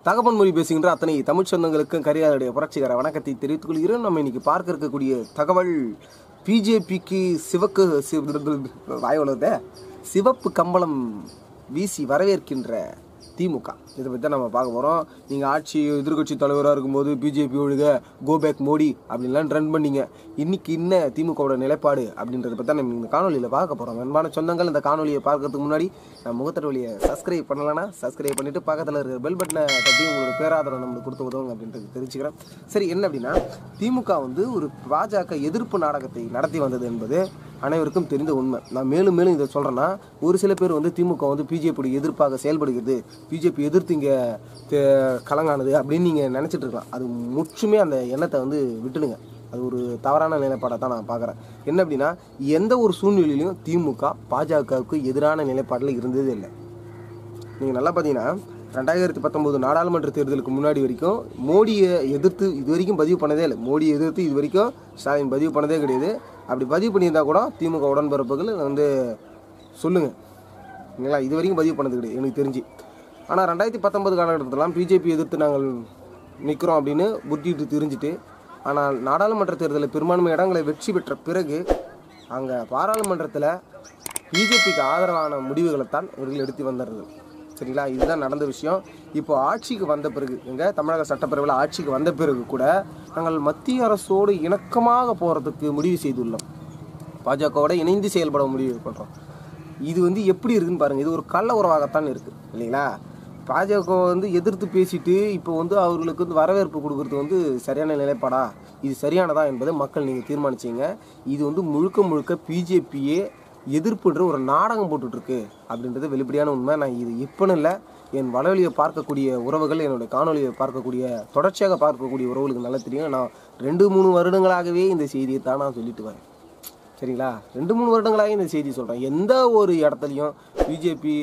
தகப்பன் மொழி பேசுகின்ற அத்தனை தமிழ் சொந்தங்களுக்கும் கரியாளுடைய புரட்சிகர வணக்கத்தை தெரிவித்துக் கொள்கிறோம் நம்ம இன்னைக்கு பார்க்க இருக்கக்கூடிய தகவல் பிஜேபிக்கு சிவக்கு சிவ- வாய் வளருதே சிவப்பு கம்பளம் வீசி வரவேற்கின்ற திமுக இதை பற்றி தான் நம்ம பார்க்க போகிறோம் நீங்கள் ஆட்சி எதிர்க்கட்சி தலைவராக இருக்கும்போது பிஜேபி ஒழுக கோபேக் மோடி அப்படின்லாம் ட்ரெண்ட் பண்ணீங்க இன்னைக்கு என்ன திமுகவோட நிலைப்பாடு அப்படின்றத பற்றி தான் நம்ம இந்த காணொலியில் பார்க்க போகிறோம் அன்பான சொந்தங்கள் இந்த காணொலியை பார்க்கறதுக்கு முன்னாடி நம்ம முகத்தர் வழியை சப்ஸ்கிரைப் பண்ணலைன்னா சப்ஸ்கிரைப் பண்ணிட்டு பக்கத்தில் இருக்கிற பெல் பட்டனை தட்டி உங்களோட பேராதரவு நம்மளுக்கு கொடுத்து உதவுங்க அப்படின்றது தெரிஞ்சுக்கிறேன் சரி என்ன அப்படின்னா திமுக வந்து ஒரு பாஜக எதிர்ப்பு நாடகத்தை நடத்தி வந்தது என்பது அனைவருக்கும் தெரிந்த உண்மை நான் மேலும் மேலும் இதை சொல்கிறேன்னா ஒரு சில பேர் வந்து திமுக வந்து பிஜேபி எதிர்ப்பாக செயல்படுகிறது பிஜேபி எதிர்த்து இங்கே கலங்கானது அப்படின்னு நீங்கள் நினச்சிட்டு இருக்கலாம் அது முற்றுமே அந்த எண்ணத்தை வந்து விட்டுடுங்க அது ஒரு தவறான நிலைப்பாடை தான் நான் பார்க்குறேன் என்ன அப்படின்னா எந்த ஒரு சூழ்நிலையிலையும் திமுக பாஜகவுக்கு எதிரான நிலைப்பாட்டில் இருந்ததே இல்லை நீங்கள் நல்லா பார்த்தீங்கன்னா ரெண்டாயிரத்தி பத்தொம்போது நாடாளுமன்ற தேர்தலுக்கு முன்னாடி வரைக்கும் மோடியை எதிர்த்து இது வரைக்கும் பதிவு பண்ணதே இல்லை மோடியை எதிர்த்து இது வரைக்கும் ஸ்டாலின் பதிவு பண்ணதே கிடையாது அப்படி பதிவு பண்ணியிருந்தா கூட திமுக உடன்பிறப்புகள் வந்து சொல்லுங்கள் இல்லைங்களா இது வரைக்கும் பதிவு பண்ணது கிடையாது எனக்கு தெரிஞ்சு ஆனால் ரெண்டாயிரத்தி பத்தொன்பது காலகட்டத்திலாம் பிஜேபி எதிர்த்து நாங்கள் நிற்கிறோம் அப்படின்னு புத்திட்டு தெரிஞ்சுட்டு ஆனால் நாடாளுமன்ற தேர்தலில் பெரும்பான்மை இடங்களை வெற்றி பெற்ற பிறகு அங்கே பாராளுமன்றத்தில் பிஜேபிக்கு ஆதரவான முடிவுகளை தான் இவர்கள் எடுத்து வந்தார்கள் சரிங்களா இதுதான் நடந்த விஷயம் இப்போ ஆட்சிக்கு வந்த பிறகு எங்கள் தமிழக சட்டப்பேரவையில் ஆட்சிக்கு வந்த பிறகு கூட நாங்கள் மத்திய அரசோடு இணக்கமாக போகிறதுக்கு முடிவு செய்துள்ளோம் பாஜகவோட இணைந்து செயல்பட முடிவு பண்ணுறோம் இது வந்து எப்படி இருக்குன்னு பாருங்கள் இது ஒரு கள்ள உறவாகத்தான் இருக்குது இல்லைங்களா பாஜக வந்து எதிர்த்து பேசிட்டு இப்போ வந்து அவர்களுக்கு வந்து வரவேற்பு கொடுக்கறது வந்து சரியான நிலைப்பாடா இது சரியானதா என்பதை மக்கள் நீங்கள் தீர்மானிச்சீங்க இது வந்து முழுக்க முழுக்க பிஜேபியே எதிர்ப்புன்ற ஒரு நாடகம் போட்டுட்ருக்கு அப்படின்றது வெளிப்படையான உண்மை நான் இது இப்போன்னு இல்லை என் வளவலியை பார்க்கக்கூடிய உறவுகள் என்னுடைய காணொலியை பார்க்கக்கூடிய தொடர்ச்சியாக பார்க்கக்கூடிய உறவுகளுக்கு நல்லா தெரியும் நான் ரெண்டு மூணு வருடங்களாகவே இந்த செய்தியை தான் நான் சொல்லிட்டு வரேன் சரிங்களா ரெண்டு மூணு வருடங்களாக இந்த செய்தி சொல்கிறேன் எந்த ஒரு இடத்துலையும் பிஜேபி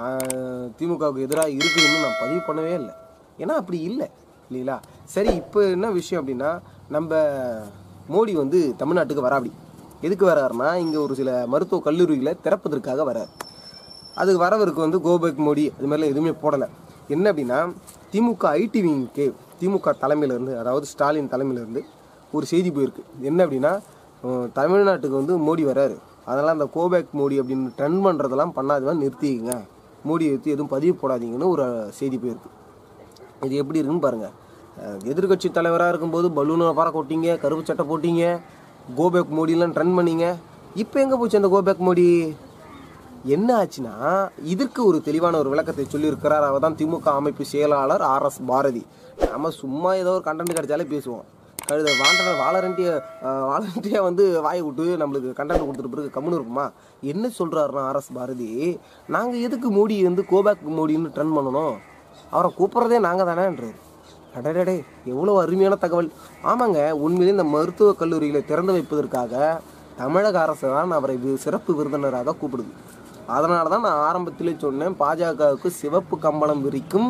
திமுகவுக்கு எதிராக இருக்குதுன்னு நான் பதிவு பண்ணவே இல்லை ஏன்னா அப்படி இல்லை இல்லைங்களா சரி இப்போ என்ன விஷயம் அப்படின்னா நம்ம மோடி வந்து தமிழ்நாட்டுக்கு வராப்படி எதுக்கு வராருன்னா இங்கே ஒரு சில மருத்துவ கல்லூரிகளை திறப்பதற்காக வரார் அதுக்கு வரவருக்கு வந்து கோபேக் மோடி அது மாதிரிலாம் எதுவுமே போடலை என்ன அப்படின்னா திமுக ஐடி விங்க்கு திமுக தலைமையிலேருந்து அதாவது ஸ்டாலின் தலைமையிலேருந்து ஒரு செய்தி போயிருக்கு என்ன அப்படின்னா அஹ், தமிழ்நாட்டுக்கு வந்து மோடி வராரு அதனால் அந்த கோபேக் மோடி அப்படின்னு ட்ரெண்ட் பண்ணுறதெல்லாம் பண்ணாதவன் நிறுத்திக்கங்க மோடி எடுத்து எதுவும் பதிவு போடாதீங்கன்னு ஒரு செய்தி போயிருக்கு இது எப்படி இருக்குன்னு பாருங்கள் எதிர்கட்சி தலைவராக இருக்கும்போது பலூனை பறக்க விட்டீங்க கருப்பு சட்டை போட்டீங்க கோபேக் மோடிலாம் ட்ரெண்ட் பண்ணீங்க இப்போ எங்கே போச்சு அந்த கோபேக் மோடி என்ன ஆச்சுன்னா இதற்கு ஒரு தெளிவான ஒரு விளக்கத்தை சொல்லியிருக்கிறார் அவர் தான் திமுக அமைப்பு செயலாளர் ஆர் எஸ் பாரதி நம்ம சும்மா ஏதோ ஒரு கண்டென்ட் கிடைச்சாலே பேசுவோம் கழுத வாண்டன வாலரண்டிய வாலண்டியாக வந்து வாயை விட்டு நம்மளுக்கு கண்டென்ட் கொடுத்துட்டு பிறகு கம்முன்னு இருக்குமா என்ன சொல்கிறாருன்னா ஆர் எஸ் பாரதி நாங்கள் எதுக்கு மோடி வந்து கோபேக் மோடின்னு ட்ரெண்ட் பண்ணணும் அவரை கூப்பிட்றதே நாங்கள் தானேன்றாரு அடடடே எவ்வளோ அருமையான தகவல் ஆமாங்க உண்மையிலே இந்த மருத்துவக் கல்லூரிகளை திறந்து வைப்பதற்காக தமிழக அரசு தான் அவரை வி- சிறப்பு விருந்தினராக கூப்பிடுது அதனால தான் நான் ஆரம்பத்திலே சொன்னேன் பாஜகவுக்கு சிவப்பு கம்பளம் விரிக்கும்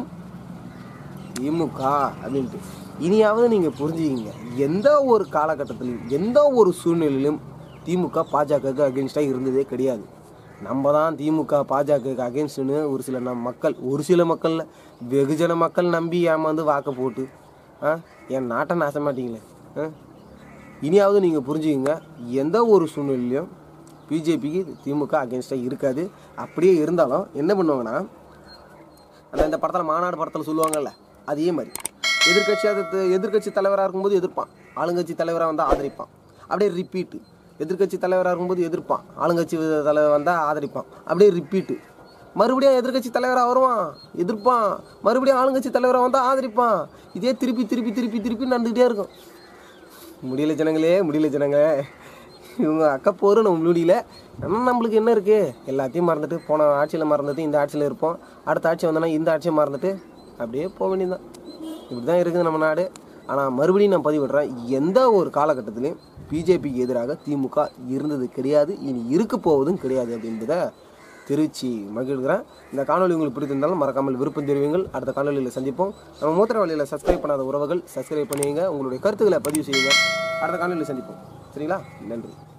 திமுக அப்படின்ட்டு இனியாவது நீங்கள் புரிஞ்சுக்கிங்க எந்த ஒரு காலகட்டத்திலும் எந்த ஒரு சூழ்நிலையிலும் திமுக பாஜகவுக்கு அகேன்ஸ்டாக இருந்ததே கிடையாது நம்ம தான் திமுக பாஜகவுக்கு அகேன்ஸ்ட்னு ஒரு சில நம் மக்கள் ஒரு சில மக்களில் வெகுஜன மக்கள் நம்பி ஏமாந்து வாக்க போட்டு ஆ என் நாட்டை நாச மாட்டீங்களே ஆ இனியாவது நீங்கள் புரிஞ்சுக்கங்க எந்த ஒரு சூழ்நிலையிலையும் பிஜேபிக்கு திமுக அகேன்ஸ்டாக இருக்காது அப்படியே இருந்தாலும் என்ன பண்ணுவாங்கன்னா அந்த இந்த படத்தில் மாநாடு படத்தில் சொல்லுவாங்கல்ல அதே மாதிரி எதிர்கட்சி அது எதிர்கட்சி தலைவராக இருக்கும்போது எதிர்ப்பான் ஆளுங்கட்சி தலைவராக வந்தால் ஆதரிப்பான் அப்படியே ரிப்பீட்டு எதிர்கட்சி தலைவராக இருக்கும்போது எதிர்ப்பான் ஆளுங்கட்சி தலைவர் வந்தால் ஆதரிப்பான் அப்படியே ரிப்பீட்டு மறுபடியும் எதிர்கட்சி தலைவராக வருவான் எதிர்ப்பான் மறுபடியும் ஆளுங்கட்சி தலைவராக வந்தால் ஆதரிப்பான் இதே திருப்பி திருப்பி திருப்பி திருப்பி நடந்துக்கிட்டே இருக்கும் முடியல ஜனங்களே முடியல ஜனங்களே இவங்க அக்கப்போரு நம்ம முடியல நம்ம நம்மளுக்கு என்ன இருக்குது எல்லாத்தையும் மறந்துட்டு போன ஆட்சியில் மறந்துட்டு இந்த ஆட்சியில் இருப்போம் அடுத்த ஆட்சி வந்தோன்னா இந்த ஆட்சியை மறந்துட்டு அப்படியே போக வேண்டியதுதான் இப்படி தான் இருக்குது நம்ம நாடு ஆனால் மறுபடியும் நான் பதிவிடுறேன் எந்த ஒரு காலகட்டத்திலையும் பிஜேபிக்கு எதிராக திமுக இருந்தது கிடையாது இனி இருக்க போவதும் கிடையாது அப்படின்றத தெரிவித்து மகிழ்கிறேன் இந்த காணொலி உங்களுக்கு பிடித்திருந்தாலும் மறக்காமல் விருப்பம் தெரிவிங்கள் அடுத்த காணொலியில் சந்திப்போம் நம்ம மூத்திர வழியில் சப்ஸ்கிரைப் பண்ணாத உறவுகள் சப்ஸ்கிரைப் பண்ணுவீங்க உங்களுடைய கருத்துக்களை பதிவு செய்யுங்க அடுத்த காணொலியில் சந்திப்போம் சரிங்களா நன்றி